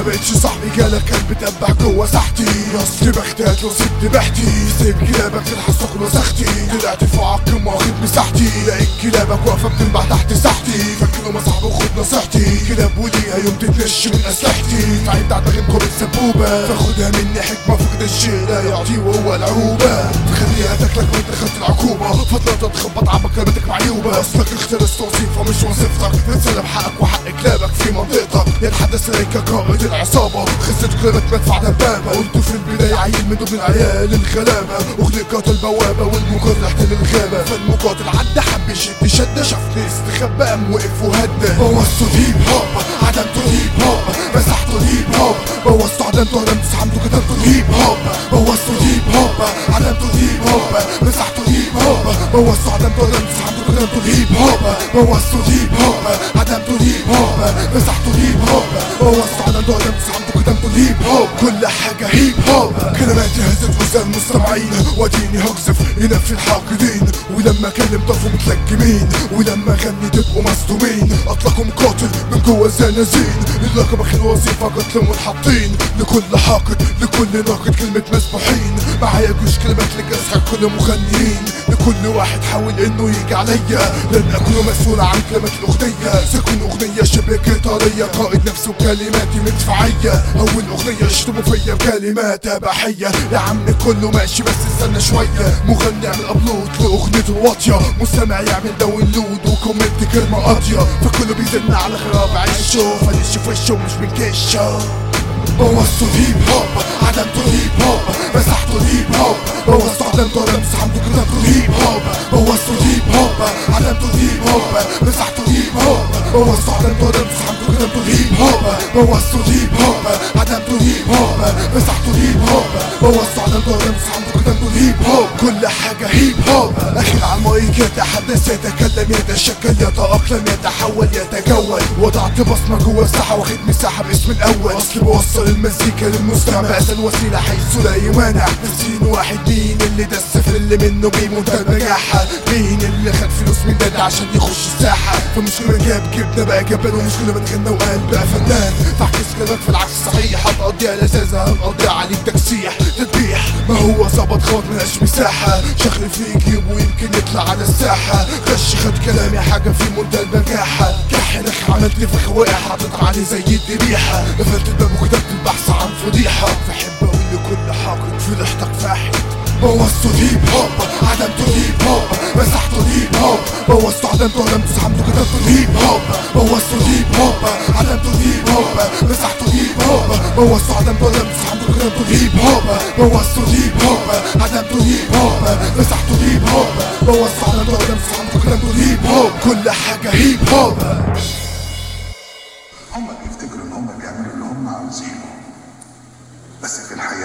بقتش صاحبي جالك كان بتبع جوا ساحتي اصلي بختات لو سبت بحتي سيب كلابك تلحس تاكل وسختي طلعت فوق عالقمة واخد مساحتي لقيت كلابك واقفة بتنبع تحت ساحتي فاكر ما صاحبي وخد نصيحتي كلاب وليها يوم تتنش من اسلحتي تعبت على غيركم السبوبة فاخدها مني حكمة فقد الشيء لا يعطي وهو العوبة تخليها تاكلك وانت خدت العقوبة فترة تخبط عبك كلمتك معيوبة اصلك اخترس توصيفها مش وظيفتك تنسلب حقك وحق كلابك في منطقتك يتحدث اليك قائد العصابة خسرت كلابك مدفع دبابة قلت في البداية عيل من ضمن العيال الغلابة اغلقت البوابة والمقاتل احتل الغابة فالمقاتل عدى حب يشد شدة شافني استخبى قام وقف وهدى بوظته هيب هوب عدمته هيب هوب مسحته هيب هوب بوظته عدمته عدمته سحمته كتبته هيب هوب بوظته هيب هوب عدمته هيب هوب مسحته هيب هوب بوظته عدمته عدمته سحمته كتبته هيب هوب بوظته هيب هوب عدمته هيب هوب مسحته هيب هوب بوظته عدمته عدمته سحمته كتبته هيب هوب كل حاجة هيب هوب كلماتي هزت وزن المستمعين واديني هقذف ينفي الحاقدين ولما كلم طفوا متلجمين ولما غني تبقوا مصدومين اطلقوا مقاتل من جوا الزنازين اللقب اخر وظيفة قتل منحطين لكل حاقد لكل ناقد كلمة مسبوحين معايا جيش كلمات لجسح كل مغنيين لكل واحد حاول انه يجي عليا لن اكون مسؤول عن كلمات الاغنية سكون اغنية شبه قتالية قائد نفسه كلماتي مدفعية اول اغنية يشتموا فيا بكلمات اباحية يا عم كله ماشي بس استنى شوية مغني يعمل ابلود لاغنيته واطية مستمع يعمل داونلود وكومنت كلمة قاضية فكله بيزن على خراب عيشه فنش في وشه مش بنكشه بوظته الهيب هوب عدمته الهيب هوب مسحته الهيب هوب بوظته عدمته عدمته سحمته كتبته الهيب هوب بوظته الهيب هوب عدمته الهيب هوب مسحته الهيب هوب بوظته عدمته عدمته سحمته كتبته الهيب هوب بوظته الهيب هوب عدمته الهيب هوب مسحته الهيب هوب بوظته عدمته عدمته سحمته كتبته الهيب هوب كل حاجة هيب هوب أخي على المايك يتحدث يتكلم يتشكل يتأقلم يتحول يتجول وضعت بصمة جوا الساحة واخد مساحة باسم الأول أصل بوصل المزيكا للمستمع بأسهل وسيلة حيث لا يمانع نسين واحد مين اللي دس في اللي منه بمنتهى النجاحة مين اللي خد فلوس من ده عشان يخش الساحة فمش كل جاب جبنا بقى جبان ومش كل من غنى وقال بقى فنان فاحكس كلامك في العكس صحيح هتقضيها لذاذة هنقضيها عليك تكسيح تذبيح ما هو ظبط خبط ملهاش مساحة شغل في جيبه ويمكن يطلع على الساحة غش خد كلامي حاجة في منتهى البجاحة كحنك عملت لي فخ وقع حاطط عليه زي الذبيحة قفلت الباب وكتبت البحث عن فضيحة فحب اقول لكل حاقد فضيحتك فاحت بوظته الهيب هوب عدمته الهيب هوب مسحته الهيب هوب بوظته عدمته عدمته سحمته كتبته الهيب هوب بوظته الهيب هوب عدمته الهيب هوب مسحته الهيب هوب بوظته عدمته عدمته سحمته كتبته الهيب هوب بوظته الهيب هوب عدمته الهيب هوب مسحته الهيب هوب بوظته عدمته عدمته سحمته كتبته الهيب هوب كل حاجة هيب هوب هم بيفتكروا ان هم بيعملوا اللي هم عاوزينه بس في الحقيقة